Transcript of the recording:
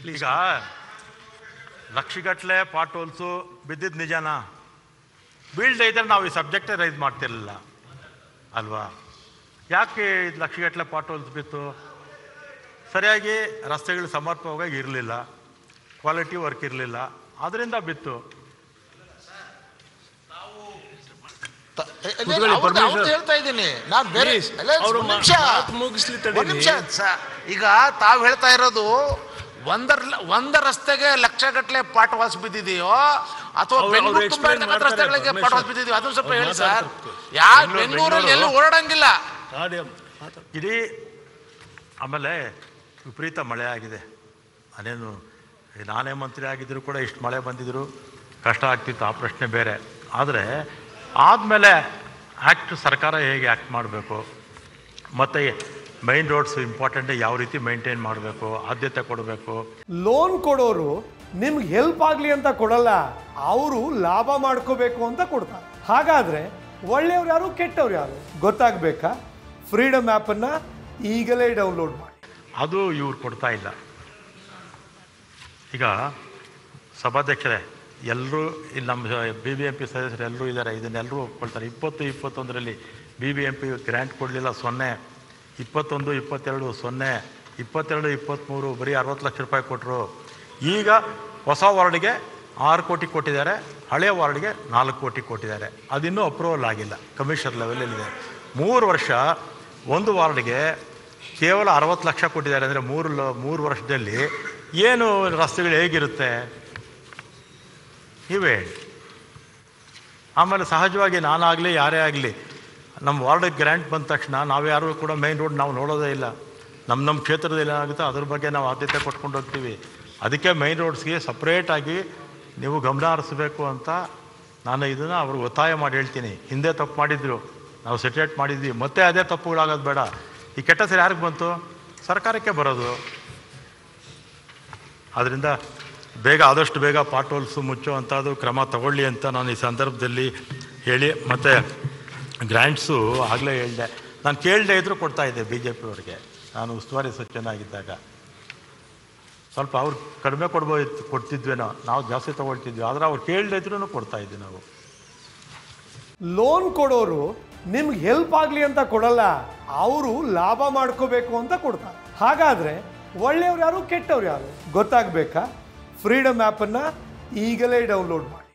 ಈಗ ಲಕ್ಷಗಟ್ಟಲೆ pot holes ಬಿದ್ದಿದ್ದು ನಿಜನಾ ಬೀಳ್ದೆ ಇದ್ರೆ ನಾವು ಈ ಸಬ್ಜೆಕ್ಟೇ ರೈಸ್ ಮಾಡ್ತಿರ್ಲಿಲ್ಲ ಅಲ್ವಾ ಯಾಕೆ ಇದು ಲಕ್ಷಗಟ್ಟಲೆ ಪಾಟ್ ಹೋಲ್ಸ್ ಬಿತ್ತು ಸರಿಯಾಗಿ ರಸ್ತೆಗಳು ಸಮರ್ಪಕವಾಗಿ ಇರಲಿಲ್ಲ ಕ್ವಾಲಿಟಿ ವರ್ಕ್ ಇರಲಿಲ್ಲ ಅದರಿಂದ ಬಿತ್ತು ತ- ಎ- ಎ- ಕೂತ್ಕೊಳ್ಳಿ, ಅವ್ರ್ದು- ಪರಮೇಶ್ವರ್. ಅವ್ರ್ದು ಹೇಳ್ತಾ ಇದ್ದೀನಿ ನಾನು ಬೇರೆ Please, ಅಲ್ಲ, ಅವ್ರು ಒಂದ್ ನಿಮಿಷ ಮಾತು ಮುಗಿಸ್ಲಿ ತಡೀರಿ. ಒಂದ್ ನಿಮಿಷ ಸ- ಈಗ ತಾವು ಹೇಳ್ತಾ ಇರೋದು ಒಂದರ ಒಂದ ರಸ್ತೆಗೆ ಲಕ್ಷ ಗಟ್ಟಲೆ ಪಾಟ್ ವಾಸ್ ಬಿದ್ದಿದೆಯೋ ಅಥವಾ ಅವ್ರು- ಬೆಂಗಳೂರು ಅವ್ರು ತುಂಬಾ explain ಇರ್ತಕ್ಕಂಥ ಮಾಡ್ತಾರೆ, ರಸ್ತೆಗಳಿಗೆ ಪಾಟ್ ವಾಸ್ ಪರಮೇಶ್ವರ್. ಬಿದ್ದಿದೆಯೋ ಅದನ್ನ ಸ್ವಲ್ಪ ಅವ್ರು ಹೇಳಿ ಸರ್ ಮಾತಾಡ್ತಾರೆ. ಯಾ ಬೆಂಗಳೂರು- ಬೆಂಗಳೂರಲ್ಲಿ ಎಲ್ಲೂ ಬೆಂಗಳೂರು- ಓಡಾಡಂಗಿಲ್ಲ ಆಡಿ ಮಾತಾಡ್- ಇಡೀ ಆಮೇಲೆ ವಿಪರೀತ ಮಳೆ ಆಗಿದೆ ಅದೇನು ಈ ನಾನೇ ಮಂತ್ರಿ ಆಗಿದ್ದರೂ ಕೂಡ ಇಷ್ಟು ಮಳೆ ಬಂದಿದ್ರು ಕಷ್ಟ ಆಗ್ತಿತ್ತು ಆ ಪ್ರಶ್ನೆ ಬೇರೆ ಆದರೆ ಆದಮೇಲೆ ಆ್ಯಕ್ಟ್ ಸರ್ಕಾರ ಹೇಗೆ ಆ್ಯಕ್ಟ್ ಮಾಡಬೇಕು ಮತ್ತು ಮೈನ್ ರೋಡ್ಸ್ ಇಂಪಾರ್ಟೆಂಟ್ ಯಾವ ರೀತಿ ಮೇಂಟೈನ್ ಮಾಡಬೇಕು ಆದ್ಯತೆ ಕೊಡಬೇಕು ಲೋನ್ ಕೊಡೋರು ನಿಮ್ಗೆ ಹೆಲ್ಪ್ ಆಗ್ಲಿ ಅಂತ ಕೊಡಲ್ಲ ಅವರು ಲಾಭ ಮಾಡ್ಕೋಬೇಕು ಅಂತ ಕೊಡ್ತಾರೆ ಹಾಗಾದ್ರೆ ಒಳ್ಳೆಯವ್ರು ಯಾರು ಕೆಟ್ಟವ್ರು ಯಾರು ಗೊತ್ತಾಗ್ಬೇಕಾ ಫ್ರೀಡಮ್ ಆ್ಯಪನ್ನು ಈಗಲೇ ಡೌನ್ಲೋಡ್ ಮಾಡಿ ಅದು ಇವ್ರು ಕೊಡ್ತಾ ಇಲ್ಲ ಈಗ ಸಭಾಧ್ಯಕ್ಷರೇ ಎಲ್ಲರೂ ಇಲ್ಲಿ ನಮ್ಮ ಬಿ ಬಿ ಎಂ ಪಿ ಸದಸ್ಯರು ಎಲ್ಲರೂ ಇದ್ದಾರೆ ಇದನ್ನೆಲ್ಲರೂ ಒಪ್ಕೊಳ್ತಾರೆ ಇಪ್ಪತ್ತು ಇಪ್ಪತ್ತೊಂದರಲ್ಲಿ B B M P grant ಕೊಡಲಿಲ್ಲ ಸೊನ್ನೆ ಇಪ್ಪತ್ತೊಂದು ಇಪ್ಪತ್ತೆರಡು ಸೊನ್ನೆ ಇಪ್ಪತ್ತೆರಡು ಇಪ್ಪತ್ತ್ಮೂರು ಬರೀ ಅರವತ್ತು ಲಕ್ಷ ರೂಪಾಯಿ ಕೊಟ್ಟರು ಈಗ ಹೊಸ ವಾರ್ಡ್ಗೆ ಆರು ಕೋಟಿ ಕೊಟ್ಟಿದ್ದಾರೆ ಹಳೆಯ ವಾರ್ಡ್ಗೆ ನಾಲ್ಕು ಕೋಟಿ ಕೊಟ್ಟಿದ್ದಾರೆ ಅದಿನ್ನೂ ಅಪ್ರೂವಲ್ ಆಗಿಲ್ಲ ಕಮಿಷನರ್ ಲೆವೆಲಲ್ಲಿದೆ ಮೂರು ವರ್ಷ ಒಂದು ವಾರ್ಡ್ಗೆ ಕೇವಲ ಅರವತ್ತು ಲಕ್ಷ ಕೊಟ್ಟಿದ್ದಾರೆ ಅಂದರೆ ಮೂರು ಲ ಮೂರು ವರ್ಷದಲ್ಲಿ ಏನು ರಸ್ತೆಗಳು ಹೇಗಿರುತ್ತೆ ನೀವೇ ಹೇಳಿ ಆಮೇಲೆ ಸಹಜವಾಗಿ ನಾನಾಗಲಿ ಯಾರೇ ಆಗಲಿ ನಮ್ಮ ವಾರ್ಡಿಗೆ ಗ್ರ್ಯಾಂಟ್ ಬಂದ ತಕ್ಷಣ ನಾವು ಯಾರು ಕೂಡ ಮೈನ್ ರೋಡ್ ನಾವು ನೋಡೋದೇ ಇಲ್ಲ ನಮ್ಮ ನಮ್ಮ ಕ್ಷೇತ್ರದಲ್ಲಿ ಏನಾಗುತ್ತೋ ಅದ್ರ ಬಗ್ಗೆ ನಾವು ಆದ್ಯತೆ ಕೊಟ್ಕೊಂಡು ಹೋಗ್ತೀವಿ ಅದಕ್ಕೆ ಮೈನ್ ರೋಡ್ಸ್ಗೆ ಸಪ್ರೇಟಾಗಿ ನೀವು ಗಮನ ಹರಿಸ್ಬೇಕು ಅಂತ ನಾನು ಇದನ್ನು ಅವ್ರಿಗೆ ಒತ್ತಾಯ ಮಾಡಿ ಹೇಳ್ತೀನಿ ಹಿಂದೆ ತಪ್ಪು ಮಾಡಿದ್ರು ನಾವು ಸೆಟೇಟ್ ಮಾಡಿದ್ವಿ ಮತ್ತೆ ಅದೇ ತಪ್ಪುಗಳಾಗೋದು ಬೇಡ ಈ ಕೆಟ್ಟ ಸರಿ ಯಾರಿಗೆ ಬಂತು ಸರ್ಕಾರಕ್ಕೆ ಬರೋದು ಆದ್ದರಿಂದ ಬೇಗ ಆದಷ್ಟು ಬೇಗ ಪಾಟ್ ಹೋಲ್ಸು ಮುಚ್ಚೋ ಅಂಥದ್ದು ಕ್ರಮ ತಗೊಳ್ಳಿ ಅಂತ ನಾನು ಈ ಸಂದರ್ಭದಲ್ಲಿ ಹೇಳಿ ಮತ್ತು ಗ್ರ್ಯಾಂಟ್ಸು ಆಗಲೇ ಹೇಳಿದೆ ನಾನು ಕೇಳದೆ ಇದ್ದರೂ ಕೊಡ್ತಾ ಇದ್ದೆ ಬಿ ಜೆ ಪಿಯವ್ರಿಗೆ ನಾನು ಉಸ್ತುವಾರಿ ಸಚಿವನಾಗಿದ್ದಾಗ ಸ್ವಲ್ಪ ಅವ್ರು ಕಡಿಮೆ ಕೊಡ್ಬೋದು ಕೊಡ್ತಿದ್ವೇನೋ ನಾವು ಜಾಸ್ತಿ ತೊಗೊಳ್ತಿದ್ವಿ ಆದರೆ ಅವ್ರು ಕೇಳದೆ ಇದ್ರೂ ಕೊಡ್ತಾ ಇದ್ವಿ ನಾವು ಲೋನ್ ಕೊಡೋರು ನಿಮ್ಗೆ ಹೆಲ್ಪ್ ಆಗ್ಲಿ ಅಂತ ಕೊಡಲ್ಲ ಅವರು ಲಾಭ ಮಾಡ್ಕೋಬೇಕು ಅಂತ ಕೊಡ್ತಾರೆ ಹಾಗಾದ್ರೆ ಒಳ್ಳೆಯವ್ರು ಯಾರು ಕೆಟ್ಟವ್ರು ಯಾರು ಗೊತ್ತಾಗ್ಬೇಕಾ ಫ್ರೀಡಮ್ ಆ್ಯಪನ್ನು ಈಗಲೇ ಡೌನ್ಲೋಡ್ ಮಾಡಿ